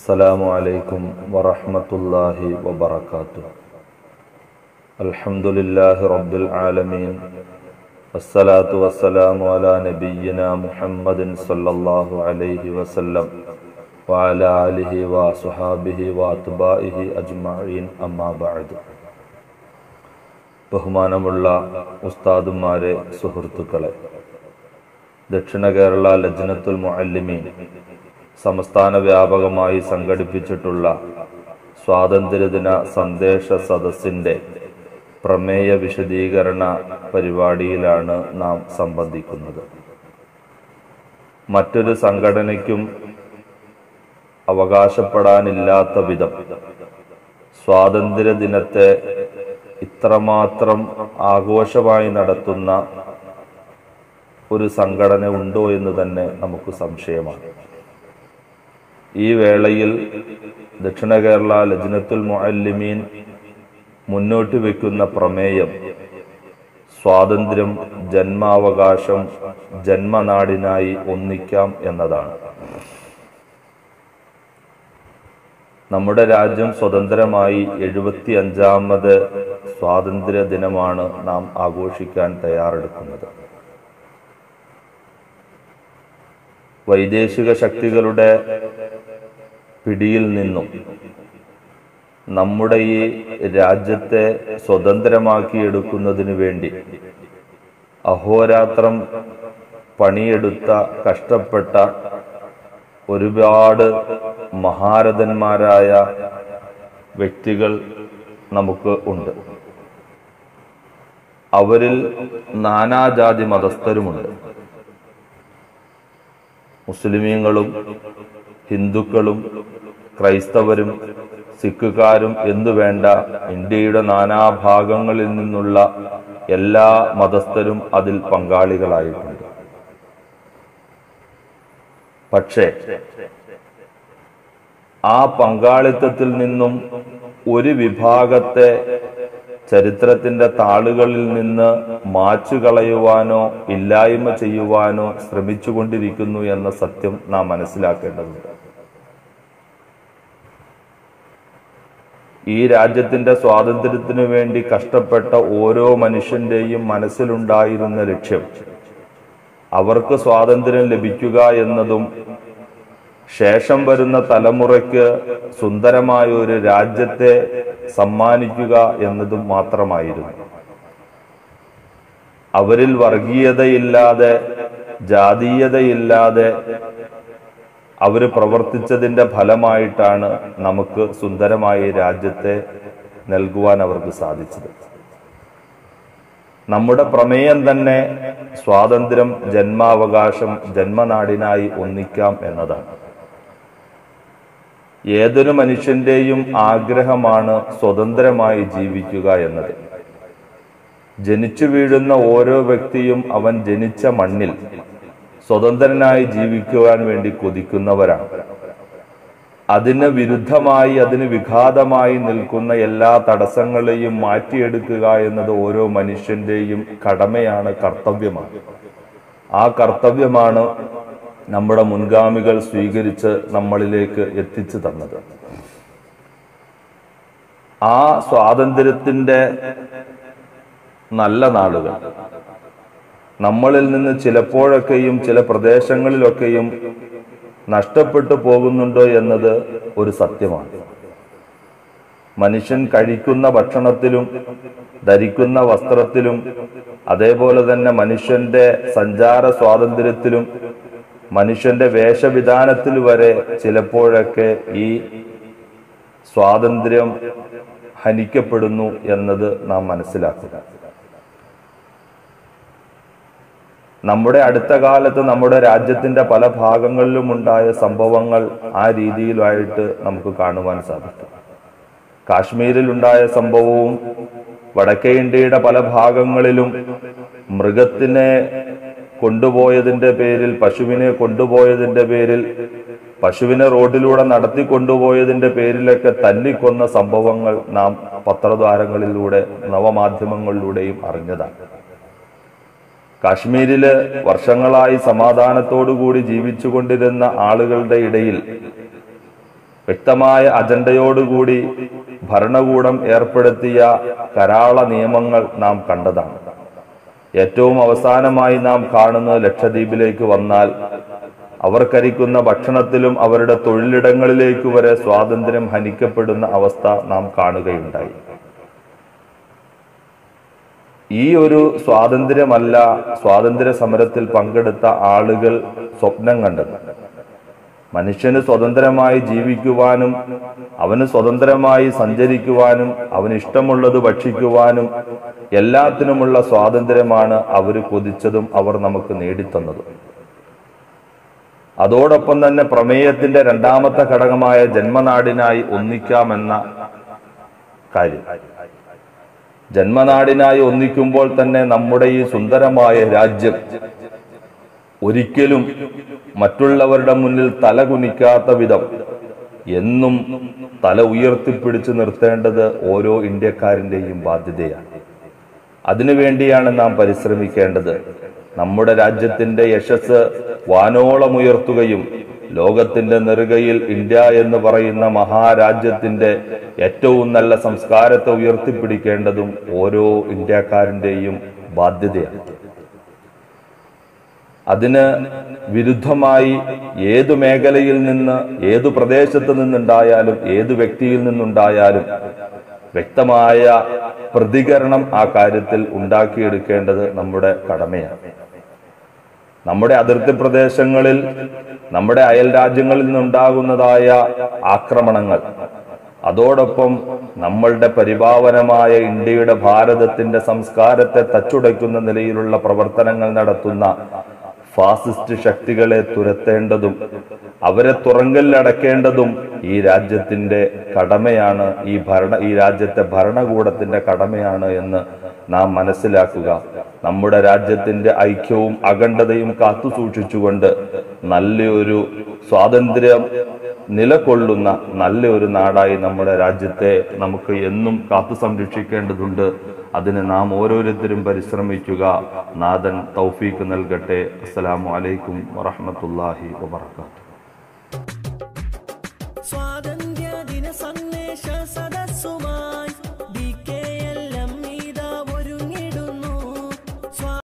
السلام عليكم ورحمة الله وبركاته الحمد لله رب العالمين والصلاة والسلام على نبينا محمد صلى الله عليه وسلم وعلى آله وصحابه وأتباعه أجمعين أما بعد ബഹുമാനമുള്ള ഉസ്താദുമാരെ സുഹൃത്തുക്കളെ ദക്ഷിണ കേരള ലജ്നത്തുൽ മുഅല്ലിമീൻ സംസ്ഥാന വ്യാപകമായി സംഘടിപ്പിച്ചിട്ടുള്ള സ്വാതന്ത്ര്യദിന സന്ദേശ സദസ്സിന്റെ പ്രമേയ വിശദീകരണ പരിപാടിയിലാണ് നാം സംബന്ധിക്കുന്നത് മറ്റൊരു സംഘടനയ്ക്കും അവകാശപ്പെടാനില്ലാത്ത വിധം സ്വാതന്ത്ര്യ ദിനത്തെ ഇത്രമാത്രം ആഘോഷമായി നടത്തുന്ന ഒരു സംഘടന ഉണ്ടോ എന്ന് തന്നെ നമുക്ക് സംശയമാണ് ഈ വേളയിൽ ദക്ഷിണ കേരള ലജ്നത്തുൽ മുഅല്ലിമീൻ മുന്നോട്ട് വെക്കുന്ന പ്രമേയം സ്വാതന്ത്ര്യം ജന്മാവകാശം ജന്മനാടിനായി ഒന്നിക്കാം എന്നതാണ് നമ്മുടെ രാജ്യം സ്വതന്ത്രമായി എഴുപത്തി അഞ്ചാമത് സ്വാതന്ത്ര്യ ദിനമാണ് നാം ആഘോഷിക്കാൻ തയ്യാറെടുക്കുന്നത് വൈദേശിക ശക്തികളുടെ പിടിയിൽ നിന്നും നമ്മുടെ ഈ രാജ്യത്തെ സ്വതന്ത്രമാക്കിയെടുക്കുന്നതിനു വേണ്ടി അഹോരാത്രം പണിയെടുത്ത കഷ്ടപ്പെട്ട ഒരുപാട് മഹാരഥന്മാരായ വ്യക്തികൾ നമുക്ക് ഉണ്ട് അവരിൽ നാനാജാതി മതസ്ഥരുമുണ്ട് മുസ്ലിമീങ്ങളും ഹിന്ദുക്കളും ക്രൈസ്തവരും സിഖുകാരും എന്നു വേണ്ട ഇന്ത്യയുടെ നാനാഭാഗങ്ങളിൽ നിന്നുള്ള എല്ലാ മതസ്ഥരും അതിൽ പങ്കാളികളായിട്ടുണ്ട് പക്ഷേ ആ പങ്കാളിത്തത്തിൽ നിന്നും ഒരു വിഭാഗത്തെ ചരിത്രത്തിന്റെ താളുകളിൽ നിന്ന് മാച്ചു കളയുവാനോ ഇല്ലായ്മ ചെയ്യുവാനോ ശ്രമിച്ചുകൊണ്ടിരിക്കുന്നു എന്ന സത്യം നാം മനസ്സിലാക്കേണ്ടതുണ്ട് ഈ രാജ്യത്തിന്റെ സ്വാതന്ത്ര്യത്തിനു വേണ്ടി കഷ്ടപ്പെട്ട ഓരോ മനുഷ്യന്റെയും മനസ്സിലുണ്ടായിരുന്ന ലക്ഷ്യം അവർക്ക് സ്വാതന്ത്ര്യം ലഭിക്കുക എന്നതും ശേഷം വരുന്ന തലമുറയ്ക്ക് സുന്ദരമായ ഒരു രാജ്യത്തെ സമ്മാനിക്കുക എന്നതും മാത്രമായിരുന്നു അവരിൽ വർഗീയതയില്ലാതെ ജാതീയതയില്ലാതെ അവര് പ്രവർത്തിച്ചതിന്റെ ഫലമായിട്ടാണ് നമുക്ക് സുന്ദരമായ രാജ്യത്തെ നൽകുവാൻ അവർക്ക് സാധിച്ചത് നമ്മുടെ പ്രമേയം തന്നെ സ്വാതന്ത്ര്യം ജന്മാവകാശം ജന്മനാടിനായി ഒന്നിക്കാം എന്നതാണ് ഏതൊരു മനുഷ്യന്റെയും ആഗ്രഹമാണ് സ്വതന്ത്രമായി ജീവിക്കുക എന്നത് ജനിച്ചു വീഴുന്ന ഓരോ വ്യക്തിയും അവൻ ജനിച്ച മണ്ണിൽ സ്വതന്ത്രനായി ജീവിക്കുവാൻ വേണ്ടി കൊതിക്കുന്നവരാണ് അതിന് വിരുദ്ധമായി അതിന് വിഘാതമായി നിൽക്കുന്ന എല്ലാ തടസ്സങ്ങളെയും മാറ്റിയെടുക്കുക എന്നത് ഓരോ മനുഷ്യന്റെയും കടമയാണ് കർത്തവ്യമാണ് ആ കർത്തവ്യമാണ് നമ്മുടെ മുൻഗാമികൾ സ്വീകരിച്ച് നമ്മളിലേക്ക് എത്തിച്ചു തന്നത് ആ സ്വാതന്ത്ര്യത്തിന്റെ നല്ല നാളുകൾ നമ്മളിൽ നിന്ന് ചിലപ്പോഴൊക്കെയും ചില പ്രദേശങ്ങളിലൊക്കെയും നഷ്ടപ്പെട്ടു പോകുന്നുണ്ടോ എന്നത് ഒരു സത്യമാണ് മനുഷ്യൻ കഴിക്കുന്ന ഭക്ഷണത്തിലും ധരിക്കുന്ന വസ്ത്രത്തിലും അതേപോലെ തന്നെ മനുഷ്യന്റെ സഞ്ചാര സ്വാതന്ത്ര്യത്തിലും മനുഷ്യന്റെ വേഷവിധാനത്തിൽ വരെ ചിലപ്പോഴൊക്കെ ഈ സ്വാതന്ത്ര്യം ഹനിക്കപ്പെടുന്നു എന്നത് നാം മനസ്സിലാക്കുക നമ്മുടെ അടുത്ത കാലത്ത് നമ്മുടെ രാജ്യത്തിന്റെ പല ഭാഗങ്ങളിലും ഉണ്ടായ സംഭവങ്ങൾ ആ രീതിയിലായിട്ട് നമുക്ക് കാണുവാൻ സാധിക്കും കാശ്മീരിൽ ഉണ്ടായ സംഭവവും വടക്കേ ഇന്ത്യയുടെ പല ഭാഗങ്ങളിലും മൃഗത്തിനെ കൊണ്ടുപോയതിന്റെ പേരിൽ പശുവിനെ കൊണ്ടുപോയതിന്റെ പേരിൽ പശുവിനെ റോഡിലൂടെ നടത്തി കൊണ്ടുപോയതിന്റെ പേരിലൊക്കെ തല്ലിക്കൊന്ന സംഭവങ്ങൾ നാം പത്രദ്വാരങ്ങളിലൂടെ നവമാധ്യമങ്ങളിലൂടെയും അറിഞ്ഞതാണ് കാശ്മീരില് വർഷങ്ങളായി സമാധാനത്തോടുകൂടി ജീവിച്ചുകൊണ്ടിരുന്ന ആളുകളുടെ ഇടയിൽ വ്യക്തമായ അജണ്ടയോടുകൂടി ഭരണകൂടം ഏർപ്പെടുത്തിയ കരാള നിയമങ്ങൾ നാം കണ്ടതാണ് ഏറ്റവും അവസാനമായി നാം കാണുന്നത് ലക്ഷദ്വീപിലേക്ക് വന്നാൽ അവർ കരിക്കുന്ന ഭക്ഷണത്തിലും അവരുടെ തൊഴിലിടങ്ങളിലേക്ക് വരെ സ്വാതന്ത്ര്യം ഹനിക്കപ്പെടുന്ന അവസ്ഥ നാം കാണുകയുണ്ടായി ഈ ഒരു സ്വാതന്ത്ര്യമല്ല സ്വാതന്ത്ര്യ സമരത്തിൽ പങ്കെടുത്ത ആളുകൾ സ്വപ്നം കണ്ടത് മനുഷ്യന് സ്വതന്ത്രമായി ജീവിക്കുവാനും അവന് സ്വതന്ത്രമായി സഞ്ചരിക്കുവാനും അവന് ഇഷ്ടമുള്ളത് ഭക്ഷിക്കുവാനും എല്ലാത്തിനുമുള്ള സ്വാതന്ത്ര്യമാണ് അവർ കൊതിച്ചതും അവർ നമുക്ക് നേടിത്തന്നതും അതോടൊപ്പം തന്നെ പ്രമേയത്തിന്റെ രണ്ടാമത്തെ ഘടകമായ ജന്മനാടിനായി ഒന്നിക്കാമെന്ന കാര്യം ജന്മനാടിനായി ഒന്നിക്കുമ്പോൾ തന്നെ നമ്മുടെ ഈ സുന്ദരമായ രാജ്യം ഒരിക്കലും മറ്റുള്ളവരുടെ മുന്നിൽ തല കുനിക്കാത്ത വിധം എന്നും തല ഉയർത്തിപ്പിടിച്ചു നിർത്തേണ്ടത് ഓരോ ഇന്ത്യക്കാരന്റെയും ബാധ്യതയാണ് അതിനുവേണ്ടിയാണ് നാം പരിശ്രമിക്കേണ്ടത് നമ്മുടെ രാജ്യത്തിന്റെ യശസ് വാനോളം ഉയർത്തുകയും ലോകത്തിന്റെ നെറുകയിൽ ഇന്ത്യ എന്ന് പറയുന്ന മഹാരാജ്യത്തിന്റെ ഏറ്റവും നല്ല സംസ്കാരത്തെ ഉയർത്തിപ്പിടിക്കേണ്ടതും ഓരോ ഇന്ത്യക്കാരന്റെയും ബാധ്യതയാണ് അതിന് വിരുദ്ധമായി ഏതു മേഖലയിൽ നിന്ന് ഏതു പ്രദേശത്ത് നിന്നുണ്ടായാലും ഏതു വ്യക്തിയിൽ നിന്നുണ്ടായാലും വ്യക്തമായ പ്രതികരണം ആ കാര്യത്തിൽ ഉണ്ടാക്കിയെടുക്കേണ്ടത് നമ്മുടെ കടമയാണ് നമ്മുടെ അതിർത്തി പ്രദേശങ്ങളിൽ നമ്മുടെ അയൽ രാജ്യങ്ങളിൽ നിന്നുണ്ടാകുന്നതായ ആക്രമണങ്ങൾ അതോടൊപ്പം നമ്മളുടെ പരിഭാവനമായ ഇന്ത്യയുടെ ഭാരതത്തിന്റെ സംസ്കാരത്തെ തച്ചുടയ്ക്കുന്ന നിലയിലുള്ള പ്രവർത്തനങ്ങൾ നടത്തുന്ന ഫാസിസ്റ്റ് ശക്തികളെ തുരത്തേണ്ടതും അവരെ തുറങ്കലിലടക്കേണ്ടതും ഈ രാജ്യത്തിന്റെ കടമയാണ് ഈ ഭരണ ഈ രാജ്യത്തെ ഭരണകൂടത്തിന്റെ കടമയാണ് എന്ന് നാം മനസ്സിലാക്കുക നമ്മുടെ രാജ്യത്തിന്റെ ഐക്യവും അഖണ്ഡതയും കാത്തു സൂക്ഷിച്ചുകൊണ്ട് നല്ലൊരു സ്വാതന്ത്ര്യം നിലകൊള്ളുന്ന നല്ലൊരു നാടായി നമ്മുടെ രാജ്യത്തെ നമുക്ക് എന്നും കാത്തു സംരക്ഷിക്കേണ്ടതുണ്ട് അതിന് നാം ഓരോരുത്തരും പരിശ്രമിക്കുക നാഥൻ തൗഫീക്ക് നൽകട്ടെ അസ്സലാമു അലൈക്കും വറഹ്മത്തുള്ളാഹി വബർക്കാത്തു